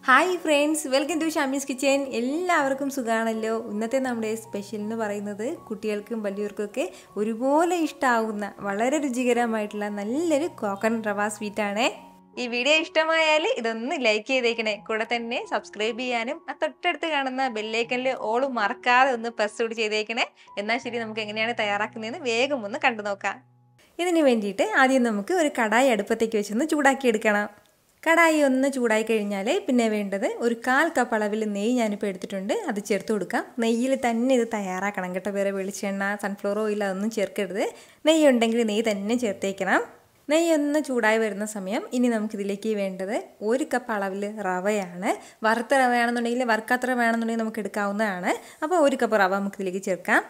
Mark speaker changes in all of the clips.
Speaker 1: hi friends welcome to Shamee's kitchen എല്ലാവർക്കും സുഖമാണല്ലോ ഇന്നത്തെ നമ്മുടെ സ്പെഷ്യൽ എന്ന് പറയുന്നത് കുട്ടികൾക്കും വലിയവർക്കൊക്കെ ഒരുപോലെ ഇഷ്ടമാവുന്ന വളരെ രുചികരമായിട്ടുള്ള നല്ലൊരു കോക്കൻ റവ സ്വീറ്റാണ് ഈ വീഡിയോ ഇഷ്ടമായാൽ ഇതൊന്ന് ലൈക്ക് ചെയ്തേക്കണേ കൂടെ തന്നെ സബ്സ്ക്രൈബ് ചെയ്യാനും ആ തൊട്ടടുത്ത് കാണുന്ന ബെല്ലൈക്കനിൽ ഓള് മറക്കാതെ ഒന്ന് പ്രസ് കൂടി ചെയ്തേക്കണേ എന്നാൽ ശരി നമുക്ക് എങ്ങനെയാണ് തയ്യാറാക്കുന്നതെന്ന് വേഗം ഒന്ന് കണ്ടു നോക്കാം ഇതിന് വേണ്ടിയിട്ട് ആദ്യം നമുക്ക് ഒരു കടായി അടുപ്പത്തേക്ക് വെച്ചൊന്ന് ചൂടാക്കി എടുക്കണം കടായി ഒന്ന് ചൂടായി കഴിഞ്ഞാൽ പിന്നെ വേണ്ടത് ഒരു കാൽ കപ്പ് അളവിൽ നെയ്യ് ഞാനിപ്പോൾ എടുത്തിട്ടുണ്ട് അത് ചേർത്ത് കൊടുക്കാം നെയ്യിൽ തന്നെ ഇത് തയ്യാറാക്കണം കേട്ടോ വേറെ വെളിച്ചെണ്ണ സൺഫ്ലവർ ഓയിൽ അതൊന്നും ചേർക്കരുത് നെയ്യ് ഉണ്ടെങ്കിൽ നെയ്യ് തന്നെ ചേർത്തേക്കണം നെയ്യ് ഒന്ന് ചൂടായി വരുന്ന സമയം ഇനി നമുക്കിതിലേക്ക് വേണ്ടത് ഒരു കപ്പ് അളവിൽ റവയാണ് വറുത്ത റവയാണെന്നുണ്ടെങ്കിൽ വറുക്കാത്ത റവ വേണമെന്നുണ്ടെങ്കിൽ നമുക്ക് എടുക്കാവുന്നതാണ് അപ്പോൾ ഒരു കപ്പ് റവ നമുക്കിതിലേക്ക് ചേർക്കാം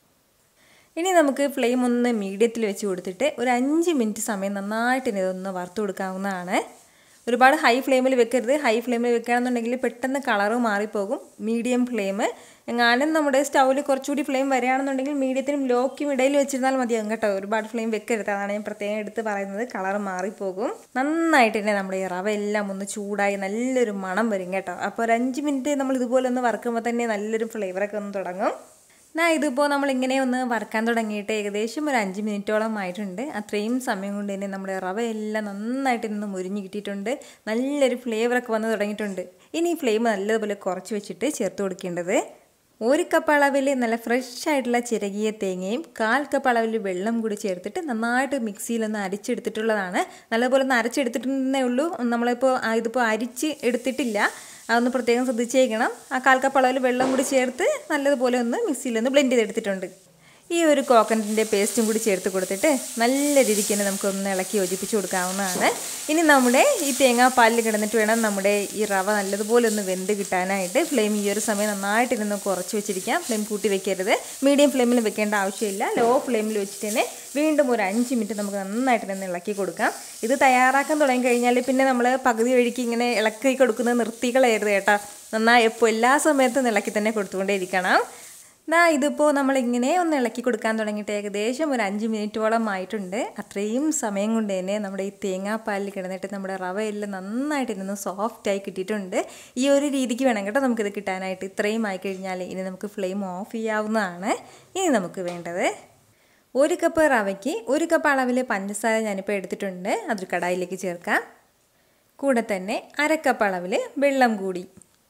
Speaker 1: ഇനി നമുക്ക് ഫ്ലെയിം ഒന്ന് മീഡിയത്തിൽ വെച്ച് കൊടുത്തിട്ട് ഒരു അഞ്ച് മിനിറ്റ് സമയം നന്നായിട്ട് ഇതൊന്ന് വറുത്ത് കൊടുക്കാവുന്നതാണ് ഒരുപാട് ഹൈ ഫ്ലെയിമിൽ വെക്കരുത് ഹൈ ഫ്ലെയിമിൽ വെക്കുകയാണെന്നുണ്ടെങ്കിൽ പെട്ടെന്ന് കളറ് മാറിപ്പോകും മീഡിയം ഫ്ലെയിം എങ്ങാനും നമ്മുടെ സ്റ്റൗവിൽ കുറച്ചുകൂടി ഫ്ലെയിം വരികയാണെന്നുണ്ടെങ്കിൽ മീഡിയത്തിനും ലോക്കും ഇടയിൽ വെച്ചിരുന്നാൽ മതിയാകും കേട്ടോ ഒരുപാട് ഫ്ലെയിം വെക്കരുത് അതാണ് ഞാൻ പ്രത്യേകം എടുത്ത് പറയുന്നത് കളർ മാറിപ്പോകും നന്നായിട്ട് തന്നെ നമ്മുടെ ഈ റവ എല്ലാം ഒന്ന് ചൂടായി നല്ലൊരു മണം വരും കേട്ടോ അപ്പോൾ ഒരു അഞ്ച് മിനിറ്റ് നമ്മൾ ഇതുപോലെ ഒന്ന് വറുക്കുമ്പോൾ തന്നെ നല്ലൊരു ഫ്ലേവറൊക്കെ ഒന്ന് തുടങ്ങും എന്നാ ഇതിപ്പോൾ നമ്മൾ ഇങ്ങനെ ഒന്ന് വറുക്കാൻ തുടങ്ങിയിട്ട് ഏകദേശം ഒരു അഞ്ച് മിനിറ്റോളം ആയിട്ടുണ്ട് അത്രയും സമയം കൊണ്ട് തന്നെ നമ്മുടെ റവ എല്ലാം നന്നായിട്ട് നിന്ന് മുരിഞ്ഞ് കിട്ടിയിട്ടുണ്ട് നല്ലൊരു ഫ്ലേവറൊക്കെ വന്ന് തുടങ്ങിയിട്ടുണ്ട് ഇനി ഈ ഫ്ലെയിം നല്ലതുപോലെ കുറച്ച് വെച്ചിട്ട് ചേർത്ത് കൊടുക്കേണ്ടത് ഒരു കപ്പ് അളവിൽ നല്ല ഫ്രഷ് ആയിട്ടുള്ള ചിരകിയ തേങ്ങയും കാൽ കപ്പ് അളവിൽ വെള്ളം കൂടി ചേർത്തിട്ട് നന്നായിട്ട് മിക്സിയിലൊന്ന് അരിച്ചെടുത്തിട്ടുള്ളതാണ് നല്ലപോലെ ഒന്ന് അരച്ചെടുത്തിട്ടുണ്ടേ ഉള്ളൂ നമ്മളിപ്പോൾ ഇതിപ്പോൾ അരിച്ച് എടുത്തിട്ടില്ല അതൊന്ന് പ്രത്യേകം ശ്രദ്ധിച്ചേക്കണം ആ കാൽ കപ്പ് അളവിൽ വെള്ളം കൂടി ചേർത്ത് നല്ലതുപോലെ ഒന്ന് മിക്സിയിലൊന്ന് ബ്ലെൻഡ് ചെയ്തെടുത്തിട്ടുണ്ട് ഈ ഒരു കോക്കനറ്റിൻ്റെ പേസ്റ്റും കൂടി ചേർത്ത് കൊടുത്തിട്ട് നല്ല രീതിക്ക് തന്നെ നമുക്കൊന്ന് ഇളക്കി യോജിപ്പിച്ച് കൊടുക്കാവുന്നതാണ് ഇനി നമ്മുടെ ഈ തേങ്ങാപ്പാലിൽ കിടന്നിട്ട് വേണം നമ്മുടെ ഈ റവ നല്ലതുപോലെ ഒന്ന് വെന്ത് കിട്ടാനായിട്ട് ഫ്ലെയിം ഈ ഒരു സമയം നന്നായിട്ട് ഇരുന്ന് കുറച്ച് വെച്ചിരിക്കാം ഫ്ലെയിം കൂട്ടി വെക്കരുത് മീഡിയം ഫ്ലെയിമിൽ വെക്കേണ്ട ആവശ്യമില്ല ലോ ഫ്ലെയിമിൽ വെച്ചിട്ട് തന്നെ വീണ്ടും ഒരു അഞ്ച് മിനിറ്റ് നമുക്ക് നന്നായിട്ട് തന്നെ ഇളക്കി കൊടുക്കാം ഇത് തയ്യാറാക്കാൻ തുടങ്ങി കഴിഞ്ഞാൽ പിന്നെ നമ്മൾ പകുതി വഴിക്ക് ഇങ്ങനെ ഇളക്കി കൊടുക്കുന്നത് നിർത്തികളായിരുന്നു കേട്ടോ നന്നായി എപ്പോൾ എല്ലാ സമയത്തും ഇളക്കി തന്നെ കൊടുത്തുകൊണ്ടേ ഇരിക്കണം എന്നാ ഇതിപ്പോൾ നമ്മളിങ്ങനെ ഒന്ന് ഇളക്കി കൊടുക്കാൻ തുടങ്ങിയിട്ട് ഏകദേശം ഒരു അഞ്ച് മിനിറ്റോളം ആയിട്ടുണ്ട് അത്രയും സമയം കൊണ്ട് തന്നെ നമ്മുടെ ഈ തേങ്ങാപ്പാലിൽ കിടന്നിട്ട് നമ്മുടെ റവയെല്ലാം നന്നായിട്ട് ഇരുന്ന് സോഫ്റ്റായി കിട്ടിയിട്ടുണ്ട് ഈ ഒരു രീതിക്ക് വേണം കേട്ടോ നമുക്കിത് കിട്ടാനായിട്ട് ഇത്രയും ആയി കഴിഞ്ഞാൽ ഇനി നമുക്ക് ഫ്ലെയിം ഓഫ് ചെയ്യാവുന്നതാണ് ഇനി നമുക്ക് വേണ്ടത് ഒരു കപ്പ് റവയ്ക്ക് ഒരു കപ്പ് അളവിൽ പഞ്ചസാര ഞാനിപ്പോൾ എടുത്തിട്ടുണ്ട് അതൊരു കടായിലേക്ക് ചേർക്കാം കൂടെ തന്നെ അരക്കപ്പ് അളവിൽ വെള്ളം കൂടി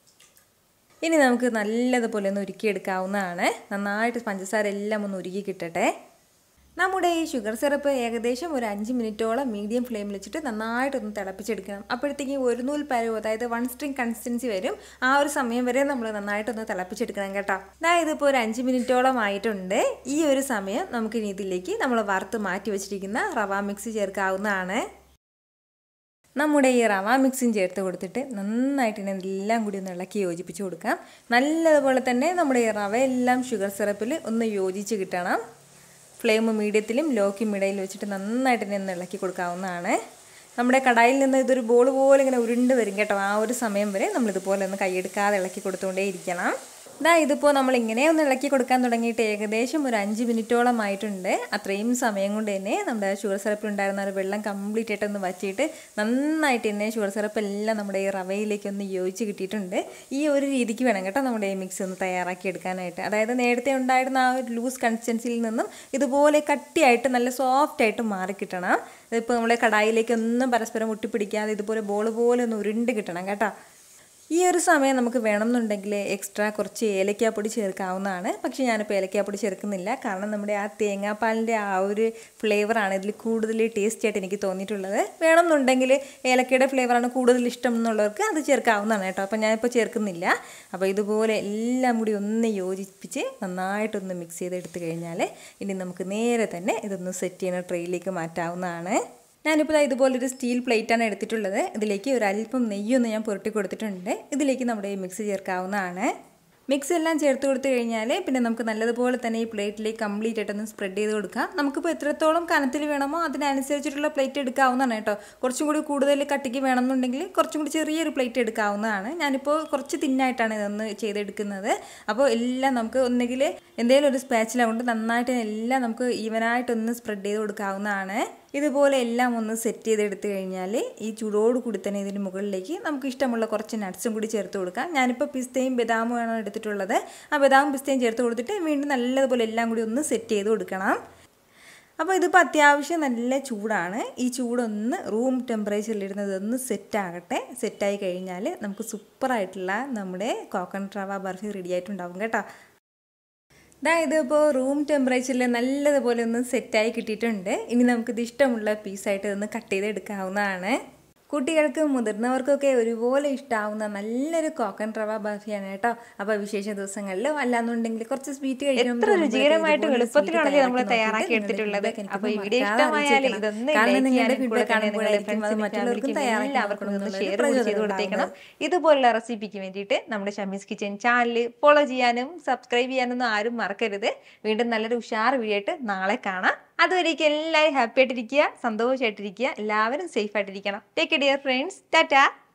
Speaker 1: ഇനി നമുക്ക് നല്ലതുപോലെ ഒന്ന് ഉരുക്കിയെടുക്കാവുന്നതാണ് നന്നായിട്ട് പഞ്ചസാര എല്ലാം ഒന്ന് ഉരുക്കി കിട്ടട്ടെ നമ്മുടെ ഈ ഷുഗർ സിറപ്പ് ഏകദേശം ഒരു അഞ്ച് മിനിറ്റോളം മീഡിയം ഫ്ലെയിമിൽ വെച്ചിട്ട് നന്നായിട്ടൊന്ന് തിളപ്പിച്ചെടുക്കണം അപ്പോഴത്തേക്ക് ഒരു നൂൽ പരവ് അതായത് വൺ സ്ട്രിങ് കൺസിസ്റ്റൻസി വരും ആ ഒരു സമയം വരെ നമ്മൾ നന്നായിട്ടൊന്ന് തിളപ്പിച്ചെടുക്കണം കേട്ടോ അതായത് ഇപ്പോൾ ഒരു അഞ്ച് മിനിറ്റോളം ആയിട്ടുണ്ട് ഈ ഒരു സമയം നമുക്ക് ഇനി ഇതിലേക്ക് നമ്മൾ വറുത്ത് മാറ്റി വെച്ചിരിക്കുന്ന റവ മിക്സ് ചേർക്കാവുന്നതാണ് നമ്മുടെ ഈ റവ മിക്സും ചേർത്ത് കൊടുത്തിട്ട് നന്നായിട്ട് ഇതിനെ എല്ലാം കൂടി ഒന്ന് ഇളക്കി യോജിപ്പിച്ച് കൊടുക്കാം നല്ലതുപോലെ തന്നെ നമ്മുടെ ഈ റവ എല്ലാം ഷുഗർ സിറപ്പിൽ ഒന്ന് യോജിച്ച് കിട്ടണം ഫ്ലെയിം മീഡിയത്തിലും ലോക്കും ഇടയിൽ വെച്ചിട്ട് നന്നായിട്ട് തന്നെ ഒന്ന് ഇളക്കി കൊടുക്കാവുന്നതാണ് നമ്മുടെ കടായിൽ നിന്ന് ഇതൊരു ബോൾ പോലെ ഇങ്ങനെ ഉരുണ്ട് വരും കേട്ടോ ആ ഒരു സമയം വരെ നമ്മളിതുപോലെ ഒന്ന് കൈയെടുക്കാതെ ഇളക്കി കൊടുത്തുകൊണ്ടേ ഇരിക്കണം ഇതാ ഇതിപ്പോൾ നമ്മൾ ഇങ്ങനെ ഒന്ന് ഇളക്കി കൊടുക്കാൻ തുടങ്ങിയിട്ട് ഏകദേശം ഒരു അഞ്ച് മിനിറ്റോളം ആയിട്ടുണ്ട് അത്രയും സമയം കൊണ്ട് തന്നെ നമ്മുടെ ഷുഗർ സിറപ്പിൽ ഉണ്ടായിരുന്ന ഒരു വെള്ളം കംപ്ലീറ്റ് ആയിട്ട് ഒന്ന് വറ്റിയിട്ട് നന്നായിട്ട് തന്നെ ഷുഗർ സിറപ്പ് എല്ലാം നമ്മുടെ ഈ റവയിലേക്ക് ഒന്ന് യോജിച്ച് കിട്ടിയിട്ടുണ്ട് ഈ ഒരു രീതിക്ക് വേണം കേട്ടോ നമ്മുടെ ഈ മിക്സ് ഒന്ന് തയ്യാറാക്കി എടുക്കാനായിട്ട് അതായത് നേരത്തെ ഉണ്ടായിരുന്ന ആ ഒരു ലൂസ് കൺസിസ്റ്റൻസിയിൽ നിന്നും ഇതുപോലെ കട്ടിയായിട്ട് നല്ല സോഫ്റ്റ് ആയിട്ട് മാറി കിട്ടണം ഇതിപ്പോൾ നമ്മളെ കടായിലേക്ക് ഒന്നും പരസ്പരം ഒട്ടിപ്പിടിക്കാതെ ഇതുപോലെ ബോൾ പോലെ ഒന്ന് ഉരുണ്ട് കിട്ടണം കേട്ടോ ഈ ഒരു സമയം നമുക്ക് വേണമെന്നുണ്ടെങ്കിൽ എക്സ്ട്രാ കുറച്ച് ഏലക്കാപ്പൊടി ചേർക്കാവുന്നതാണ് പക്ഷേ ഞാനിപ്പോൾ ഏലക്കാപ്പൊടി ചേർക്കുന്നില്ല കാരണം നമ്മുടെ ആ തേങ്ങാപ്പാലിൻ്റെ ആ ഒരു ഫ്ലേവറാണ് ഇതിൽ കൂടുതൽ ടേസ്റ്റി ആയിട്ട് എനിക്ക് തോന്നിയിട്ടുള്ളത് വേണമെന്നുണ്ടെങ്കിൽ ഏലക്കയുടെ ഫ്ലേവറാണ് കൂടുതൽ ഇഷ്ടം എന്നുള്ളവർക്ക് അത് ചേർക്കാവുന്നതാണ് കേട്ടോ അപ്പോൾ ഞാനിപ്പോൾ ചേർക്കുന്നില്ല അപ്പോൾ ഇതുപോലെ എല്ലാം കൂടി ഒന്ന് യോജിപ്പിച്ച് നന്നായിട്ടൊന്ന് മിക്സ് ചെയ്തെടുത്ത് കഴിഞ്ഞാൽ ഇനി നമുക്ക് നേരെ തന്നെ ഇതൊന്ന് സെറ്റ് ചെയ്യുന്ന ട്രെയിലേക്ക് മാറ്റാവുന്നതാണ് ഞാനിപ്പോൾ ഇതുപോലൊരു സ്റ്റീൽ പ്ലേറ്റാണ് എടുത്തിട്ടുള്ളത് ഇതിലേക്ക് ഒരു അല്പം നെയ്യൊന്ന് ഞാൻ പുരട്ടി കൊടുത്തിട്ടുണ്ട് ഇതിലേക്ക് നമ്മുടെ ഈ മിക്സ് ചേർക്കാവുന്നതാണ് മിക്സ് എല്ലാം ചേർത്ത് കൊടുത്തു കഴിഞ്ഞാൽ പിന്നെ നമുക്ക് നല്ലതുപോലെ തന്നെ ഈ പ്ലേറ്റിലേക്ക് കംപ്ലീറ്റ് ആയിട്ടൊന്ന് സ്പ്രെഡ് ചെയ്ത് കൊടുക്കാം നമുക്കിപ്പോൾ എത്രത്തോളം കനത്തിൽ വേണമോ അതിനനുസരിച്ചിട്ടുള്ള പ്ലേറ്റ് എടുക്കാവുന്നതാണ് കേട്ടോ കുറച്ചും കൂടി കൂടുതൽ കട്ടിക്ക് വേണമെന്നുണ്ടെങ്കിൽ കുറച്ചും കൂടി ചെറിയൊരു പ്ലേറ്റ് എടുക്കാവുന്നതാണ് ഞാനിപ്പോൾ കുറച്ച് തിന്നായിട്ടാണ് ഇതൊന്ന് ചെയ്തെടുക്കുന്നത് അപ്പോൾ എല്ലാം നമുക്ക് ഒന്നുകിൽ എന്തെങ്കിലും ഒരു സ്പാച്ചില കൊണ്ട് നന്നായിട്ട് എല്ലാം നമുക്ക് ഈവനായിട്ടൊന്ന് സ്പ്രെഡ് ചെയ്ത് കൊടുക്കാവുന്നതാണ് ഇതുപോലെ എല്ലാം ഒന്ന് സെറ്റ് ചെയ്തെടുത്ത് കഴിഞ്ഞാൽ ഈ ചൂടോട് കൂടി തന്നെ ഇതിന് മുകളിലേക്ക് നമുക്ക് ഇഷ്ടമുള്ള കുറച്ച് നട്ട്സും കൂടി ചേർത്ത് കൊടുക്കാം ഞാനിപ്പോൾ പിസ്തയും ബദാമുമാണ് എടുത്തിട്ടുള്ളത് ആ ബദാമും പിസ്തയും ചേർത്ത് കൊടുത്തിട്ട് വീണ്ടും നല്ലതുപോലെ എല്ലാം കൂടി ഒന്ന് സെറ്റ് ചെയ്ത് കൊടുക്കണം അപ്പോൾ ഇതിപ്പോൾ അത്യാവശ്യം നല്ല ചൂടാണ് ഈ ചൂടൊന്ന് റൂം ടെമ്പറേച്ചറിലിരുന്നത് ഒന്ന് സെറ്റ് ആകട്ടെ സെറ്റായി കഴിഞ്ഞാൽ നമുക്ക് സൂപ്പറായിട്ടുള്ള നമ്മുടെ കോക്കനട്ട് റവ ബർഫി റെഡി ആയിട്ടുണ്ടാവും കേട്ടോ ഇതാ ഇതിപ്പോൾ റൂം ടെമ്പറേച്ചറിൽ നല്ലതുപോലെ ഒന്ന് സെറ്റായി കിട്ടിയിട്ടുണ്ട് ഇനി നമുക്കിത് ഇഷ്ടമുള്ള പീസായിട്ട് ഒന്ന് കട്ട് ചെയ്തെടുക്കാവുന്നതാണ് കുട്ടികൾക്കും മുതിർന്നവർക്കൊക്കെ ഒരുപോലെ ഇഷ്ടാവുന്ന നല്ലൊരു കോക്കൻ റവ ബർഫിയാണ് കേട്ടോ അപ്പോൾ വിശേഷ ദിവസങ്ങളിലോ അല്ലാന്നുണ്ടെങ്കിൽ കുറച്ച് സ്വീറ്റ്
Speaker 2: എത്ര രുചികരമായിട്ടും എളുപ്പത്തിലാണല്ലേ നമ്മൾ തയ്യാറാക്കി എടുത്തിട്ടുള്ളത് അപ്പൊ ഈ വീഡിയോ ഇഷ്ടമായാൽ ഇതൊന്ന്
Speaker 1: കാരണം
Speaker 2: like
Speaker 1: നിങ്ങളുടെ
Speaker 2: ചെയ്യാനും കൂടെ
Speaker 1: ഫീഡ്ബാക്ക്
Speaker 2: നിങ്ങളുടെ
Speaker 1: കാണുമ്പോഴായിരിക്കും അത്
Speaker 2: friends നും
Speaker 1: മറ്റുള്ളവർക്കും
Speaker 2: family ക്കും
Speaker 1: തയ്യാറാക്കി
Speaker 2: എല്ലാവർക്കും ഒന്ന്
Speaker 1: കൊടുക്കണം
Speaker 2: ഷെയർ കൂടി ചെയ്ത് കൊടുത്തേക്കണം ഇതുപോലുള്ള റെസിപ്പിക്ക് വേണ്ടിയിട്ട് നമ്മുടെ ഷമീസ് കിച്ചൻ ചാനൽ ഫോളോ ചെയ്യാനും സബ്സ്ക്രൈബ് ചെയ്യാനൊന്നും ആരും മറക്കരുത് വീണ്ടും നല്ലൊരു ഉഷാർ വീഡിയോ ആയിട്ട് നാളെ കാണാം അതുവരേക്കും എല്ലാവരും ഹാപ്പി ആയിട്ടിരിക്കുക സന്തോഷമായിട്ടിരിക്കുക എല്ലാവരും സേഫ് ആയിട്ടിരിക്കണം ടേക്ക് ഡിയർ ഫ്രണ്ട്സ് ടാറ്റാ